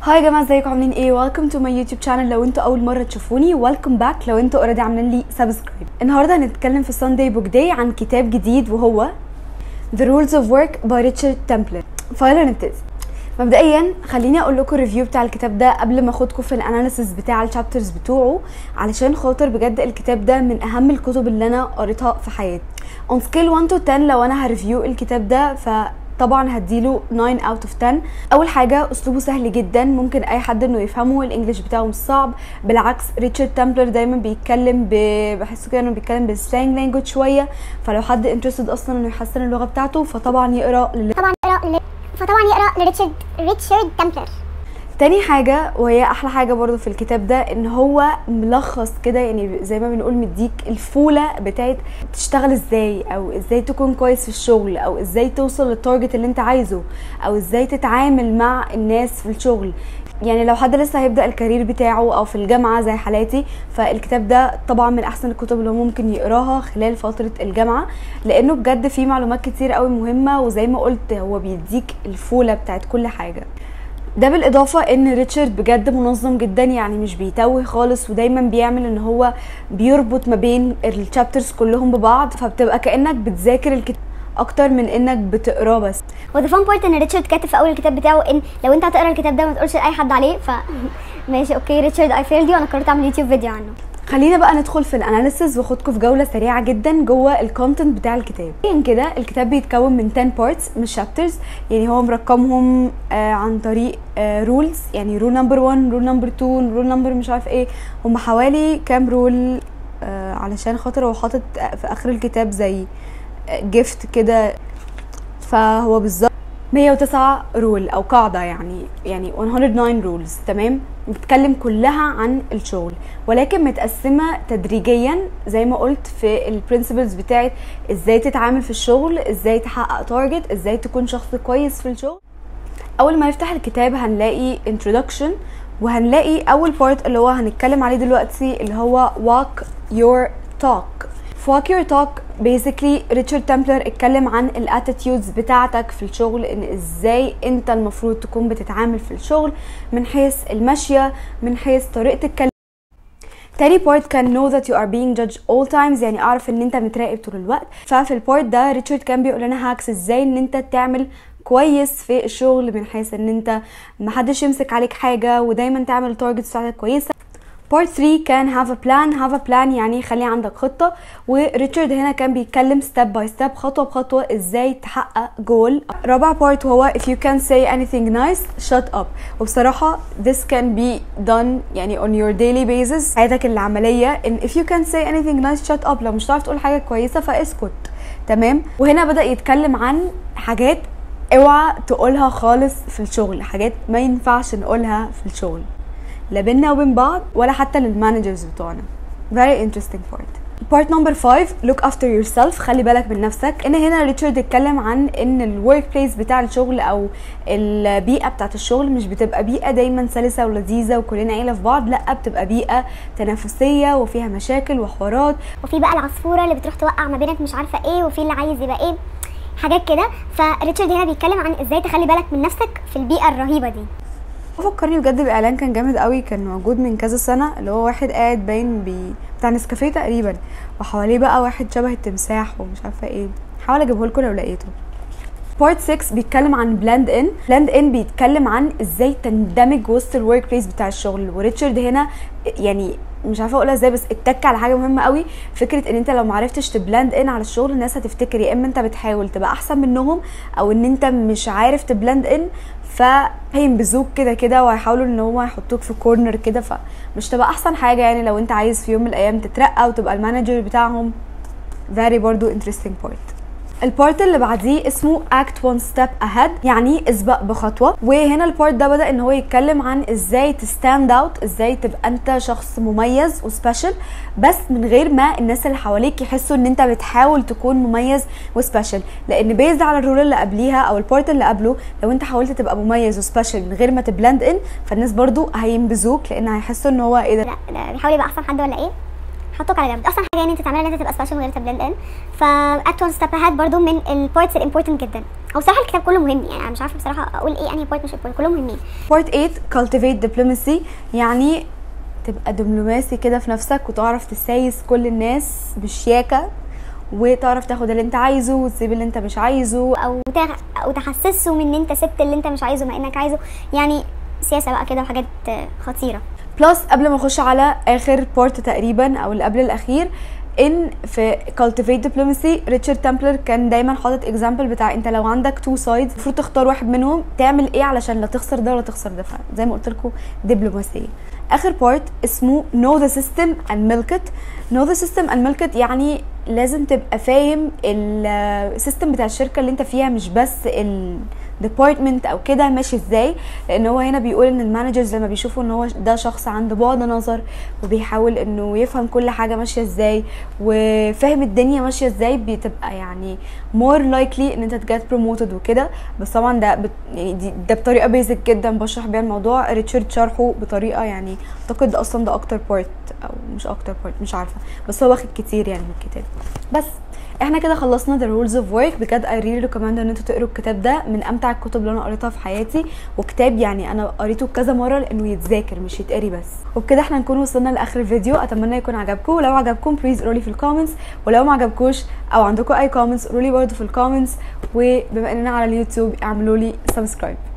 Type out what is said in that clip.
هاي يا جماعه ازيكم عاملين ايه ويلكم تو ماي يوتيوب شانل لو انتوا اول مره تشوفوني ويلكم باك لو انتوا اوريدي عاملين لي سبسكرايب النهارده هنتكلم في سانداي بوك داي عن كتاب جديد وهو The Rules of Work by Richard Templer فيلا نبتدي مبدئيا خليني اقول لكم الريفيو بتاع الكتاب ده قبل ما اخدكم في الاناليسيس بتاع الشابترز بتوعه علشان خاطر بجد الكتاب ده من اهم الكتب اللي انا قريتها في حياتي on scale 1 to 10 لو انا هريفيو الكتاب ده ف طبعا هديله 9 اوت اوف 10 اول حاجه اسلوبه سهل جدا ممكن اي حد انه يفهمه الانجليش بتاعه مش صعب بالعكس ريتشارد تامبلر دايما بيتكلم ب... بحسه كده انه بيتكلم بالسلانج لانجوج شويه فلو حد انترستد اصلا انه يحسن اللغه بتاعته فطبعا يقرا لل... طبعا يقرا ل... فطبعا يقرا لريتشارد ريتشارد تمبلر تاني حاجة وهي أحلى حاجة برضو في الكتاب ده إن هو ملخص كده يعني زي ما بنقول مديك الفولة بتاعت تشتغل إزاي أو إزاي تكون كويس في الشغل أو إزاي توصل للتارجت اللي أنت عايزه أو إزاي تتعامل مع الناس في الشغل يعني لو حد لسه هيبدا الكارير بتاعه او في الجامعه زي حالاتي فالكتاب ده طبعا من احسن الكتب اللي هو ممكن يقراها خلال فتره الجامعه لانه بجد فيه معلومات كتير قوي مهمه وزي ما قلت هو بيديك الفوله بتاعت كل حاجه ده بالاضافه ان ريتشارد بجد منظم جدا يعني مش بيتوه خالص ودايما بيعمل ان هو بيربط ما بين الشابترز كلهم ببعض فبتبقى كانك بتذاكر الكتاب اكتر من انك بتقراه بس وذا فان بوينت ان ريتشارد كاتب في اول الكتاب بتاعه ان لو انت هتقرا الكتاب ده ما تقولش لاي حد عليه ف ماشي اوكي ريتشارد اي فيلد يو انا قررت اعمل يوتيوب فيديو عنه خلينا بقى ندخل في الاناليسز واخدكم في جوله سريعه جدا جوه الكونتنت بتاع الكتاب يعني كده الكتاب بيتكون من 10 بارتس مش شابترز يعني هو مرقمهم آه عن طريق رولز آه يعني رول نمبر 1 رول نمبر 2 رول نمبر مش عارف ايه هم حوالي كام رول آه علشان خاطر هو حاطط في اخر الكتاب زي جيفت كده فهو بالظبط 109 رول او قاعده يعني يعني 109 رولز تمام بتتكلم كلها عن الشغل ولكن متقسمه تدريجيا زي ما قلت في البرنسبلز بتاعت ازاي تتعامل في الشغل ازاي تحقق تارجت ازاي تكون شخص كويس في الشغل اول ما يفتح الكتاب هنلاقي introduction وهنلاقي اول بارت اللي هو هنتكلم عليه دلوقتي اللي هو walk your talk في walk your talk basically ريتشارد تمبلر اتكلم عن الاتيتيودز بتاعتك في الشغل ان ازاي انت المفروض تكون بتتعامل في الشغل من حيث المشية من حيث طريقة الكلام تاني بارت كان know that you are being judged all times يعني اعرف ان انت متراقب طول الوقت ففي البارت ده ريتشارد كان بيقول لنا هاكس ازاي ان انت تعمل كويس في الشغل من حيث ان انت محدش يمسك عليك حاجة ودايما تعمل التارجتس بتاعتك كويسة بارت 3 كان هاف ا بلان هاف ا بلان يعني خلي عندك خطه وريتشارد هنا كان بيتكلم ستيب باي ستيب خطوه بخطوه ازاي تحقق جول رابع بارت وهو if you can say anything nice shut up وبصراحه this can be done يعني on your daily basis حياتك العمليه ان if you can say anything nice shut up لو مش هتعرف تقول حاجه كويسه فاسكت تمام وهنا بدا يتكلم عن حاجات اوعى تقولها خالص في الشغل حاجات ما ينفعش نقولها في الشغل لا بينا وبين بعض ولا حتى للمانجرز بتوعنا very interesting part part number 5 look after yourself خلي بالك من نفسك ان هنا ريتشارد اتكلم عن ان الورك بليس بتاع الشغل او البيئه بتاعت الشغل مش بتبقى بيئه دايما سلسه ولذيذه وكلنا عيله في بعض لا بتبقى بيئه تنافسيه وفيها مشاكل وحوارات وفي بقى العصفوره اللي بتروح توقع ما بينك مش عارفه ايه وفي اللي عايز يبقى ايه حاجات كده فريتشارد هنا بيتكلم عن ازاي تخلي بالك من نفسك في البيئه الرهيبه دي فكرني بجد باعلان كان جامد قوي كان موجود من كذا سنه اللي هو واحد قاعد باين بي بتاع نسكافيه تقريبا وحواليه بقى واحد شبه التمساح ومش عارفه ايه حاول اجيبه لكم لو لقيته بارت 6 بيتكلم عن بلاند ان بلاند ان بيتكلم عن ازاي تندمج وسط الورك بليس بتاع الشغل وريتشارد هنا يعني مش عارفه اقولها ازاي بس اتك على حاجه مهمه قوي فكره ان انت لو معرفتش تبلاند ان على الشغل الناس هتفتكر يا اما انت بتحاول تبقى احسن منهم او ان انت مش عارف تبلاند ان فهينبذوك كده كده وهيحاولوا ان هم يحطوك في كورنر كده فمش تبقى احسن حاجه يعني لو انت عايز في يوم من الايام تترقى وتبقى المانجر بتاعهم very برضو interesting part البارت اللي بعديه اسمه act one step ahead يعني اسبق بخطوه وهنا البارت ده بدا ان هو يتكلم عن ازاي تستاند اوت ازاي تبقى انت شخص مميز وسبيشال بس من غير ما الناس اللي حواليك يحسوا ان انت بتحاول تكون مميز وسبيشال لان بيزد على الرول اللي قبليها او البارت اللي قبله لو انت حاولت تبقى مميز وسبيشال من غير ما تبلند ان فالناس برضو هينبذوك لان هيحسوا ان هو ايه ده لا ده بيحاول يبقى احسن حد ولا ايه حطوك على جنب احسن حاجه ان انت تعملها ان انت تبقى سبيشال من غير تبلند ان فاكت وان ستيب اهيد برضو من البارتس الامبورتنت جدا او بصراحه الكتاب كله مهم يعني انا مش عارفه بصراحه اقول ايه انهي بارت مش important كلهم مهمين بارت 8 cultivate diplomacy يعني تبقى دبلوماسي كده في نفسك وتعرف تسايس كل الناس بشياكه وتعرف تاخد اللي انت عايزه وتسيب اللي انت مش عايزه او تغ- او تحسسهم ان انت سبت اللي انت مش عايزه مع انك عايزه يعني سياسه بقى كده وحاجات آه، خطيره بلس قبل ما نخش على اخر بارت تقريبا او اللي قبل الاخير ان في cultivate diplomacy ريتشارد تمبلر كان دايما حاطط اكزامبل بتاع انت لو عندك تو سايدز المفروض تختار واحد منهم تعمل ايه علشان لا تخسر ده ولا تخسر ده زي ما قلت لكم دبلوماسيه اخر بارت اسمه know the system and milk it know the system and milk it يعني لازم تبقى فاهم السيستم بتاع الشركه اللي انت فيها مش بس ال ديبارتمنت او كده ماشي ازاي لان هو هنا بيقول ان المانجرز لما بيشوفوا ان هو ده شخص عنده بعد نظر وبيحاول انه يفهم كل حاجه ماشيه ازاي وفاهم الدنيا ماشيه ازاي بتبقى يعني مور لايكلي ان انت تجت بروموتد وكده بس طبعا ده بت يعني دي ده بطريقه بيزك جدا بشرح بيها الموضوع ريتشارد شرحه بطريقه يعني اعتقد اصلا ده اكتر بارت او مش اكتر بارت مش عارفه بس هو واخد كتير يعني من الكتاب بس احنا كده خلصنا The Rules of Work بجد I really recommend ان انتوا تقروا الكتاب ده من امتع الكتب اللي انا قريتها في حياتي وكتاب يعني انا قريته كذا مره لانه يتذاكر مش يتقري بس وبكده احنا نكون وصلنا لاخر الفيديو اتمنى يكون عجبكم ولو عجبكم بليز قولوا لي في الكومنتس ولو ما عجبكوش او عندكم اي كومنتس قولوا لي برده في الكومنتس وبما اننا على اليوتيوب اعملوا لي سبسكرايب